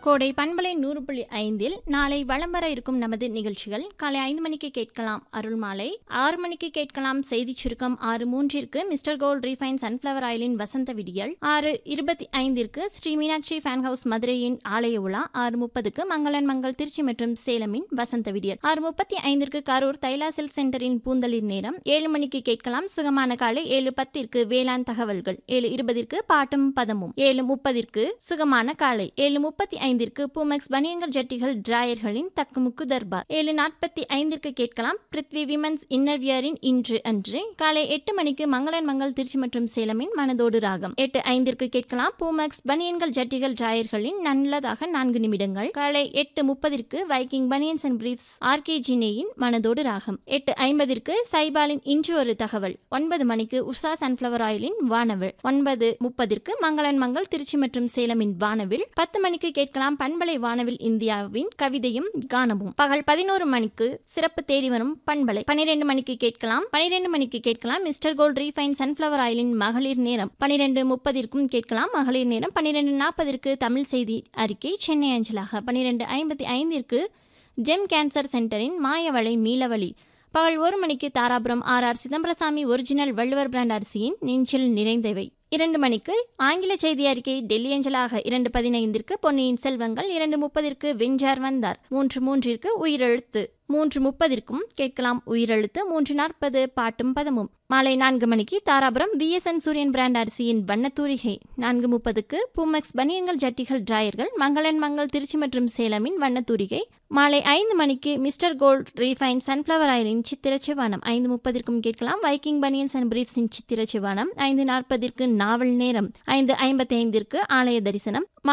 கோடை பண்பலை நூறு புள்ளி ஐந்தில் நாளை வலம் வர இருக்கும் நமது நிகழ்ச்சிகள் காலை ஐந்து மணிக்கு கேட்கலாம் அருள் மாலை ஆறு மணிக்கு கேட்கலாம் செய்தி சுருக்கம் ஆறு மூன்றிற்கு மிஸ்டர் கோல்ட் ரீஃபைன் சன்ஃபிளவர் ஆயிலின் வசந்த விடியல் ஆறு இருபத்தி ஐந்திற்கு ஸ்ரீ மீனாட்சி ஃபேன் ஹவுஸ் மதுரையின் ஆலய உலா ஆறு முப்பதுக்கு மங்களன் மங்கள் திருச்சி மற்றும் சேலமின் வசந்த விடியல் ஆறு முப்பத்தி ஐந்திற்கு கரூர் தைலா சில்க் சென்டரின் பூந்தளிர் நேரம் ஏழு மணிக்கு கேட்கலாம் சுகமான காலை ஏழு பத்திற்கு வேளாண் தகவல்கள் ஏழு இருபதிற்கு பாட்டும் பதமும் ஏழு முப்பதிற்கு சுகமான காலை ஏழு முப்பத்தி ஐந்திற்கு பூமெக்ஸ் பனியன்கள் ஜட்டிகள் டிராயர்களின் தக்குமுக்கு தர்பார் ஏழு நாற்பத்தி ஐந்திற்கு கேட்கலாம் பிருத்வி விமன்ஸ் இன்னர்வியரின் இன்று அன்று காலை எட்டு மணிக்கு மங்களன் மங்கள் திருச்சி மற்றும் சேலமின் மனதோடு ராகம் எட்டு ஐந்திற்கு கேட்கலாம் பூமெக்ஸ் பனியன்கள் ஜட்டிகள் டிராயர்களின் நல்லதாக நான்கு நிமிடங்கள் காலை எட்டு முப்பதிற்கு Viking banians and briefs RK ஜினேயின் மனதோடு ராகம் எட்டு ஐம்பதிற்கு சைபாலின் இன்று ஒரு தகவல் ஒன்பது மணிக்கு உஷா சன்ஃபிளவர் ஆயிலின் வானவில் ஒன்பது முப்பதிற்கு மங்களன் மங்கள் திருச்சி மற்றும் சேலமின் வானவில் பத்து மணிக்கு கேட்கலாம் பண்பலை வானவில் இந்தியாவின் கவிதையும் கானமும் பகல் பதினோரு மணிக்கு சிறப்பு தேடி வரும் பண்பலை பன்னிரெண்டு மணிக்கு கேட்கலாம் பன்னிரெண்டு மணிக்கு கேட்கலாம் மிஸ்டர் கோல்ட் ரீஃபைன் சன்ஃபிளவர் ஆயிலின் மகளிர் நேரம் பன்னிரெண்டு முப்பதிற்கும் கேட்கலாம் மகளிர் நேரம் பன்னிரெண்டு நாற்பதிற்கு தமிழ் செய்தி அறிக்கை சென்னை அஞ்சலாக பன்னிரெண்டு ஐம்பத்தி ஐந்திற்கு ஜெம் கேன்சர் சென்டரின் மாயவளை மீளவழி பகல் ஒரு மணிக்கு Dharapuram R R Chidambarasamy original Valluvar brand அரிசியின் நெஞ்சில் நிறைந்தவை இரண்டு மணிக்கு ஆங்கில செய்தி அறிக்கை டெல்லி அஞ்சலாக இரண்டு பதினைந்திற்கு பொன்னியின் செல்வங்கள் இரண்டு முப்பதிற்கு வெஞ்சார் வந்தார் மூன்று மூன்றிற்கு உயிரெழுத்து மூன்று முப்பதிற்கும் கேட்கலாம் உயிரெழுத்து மூன்று நாற்பது பாட்டும் பதமும் மாலை நான்கு மணிக்கு தாராபுரம் விஎஸ்என் சூரியன் பிராண்ட் அரிசியின் வண்ணத்தூரிகை நான்கு முப்பதுக்கு பூமெக்ஸ் பனியன்கள் ஜட்டிகள் டிராயர்கள் மங்களன் மங்கள் திருச்சி மற்றும் சேலமின் வண்ணத்தூரிகை மாலை ஐந்து மணிக்கு மிஸ்டர் கோல்ட் ரீஃபைன் சன்ஃபிளவர் ஆயிலின் சித்திர சிவானம் ஐந்து முப்பதிற்கும் கேட்கலாம் வைக்கிங் பனியன்ஸ் அண்ட் பிரீஃப்ஸின் சித்திர சிவானம் ஐந்து நாற்பதிற்கு நாவல் நேரம் ஐந்து ஐம்பத்தி ஐந்திற்கு ஆலய தரிசனம்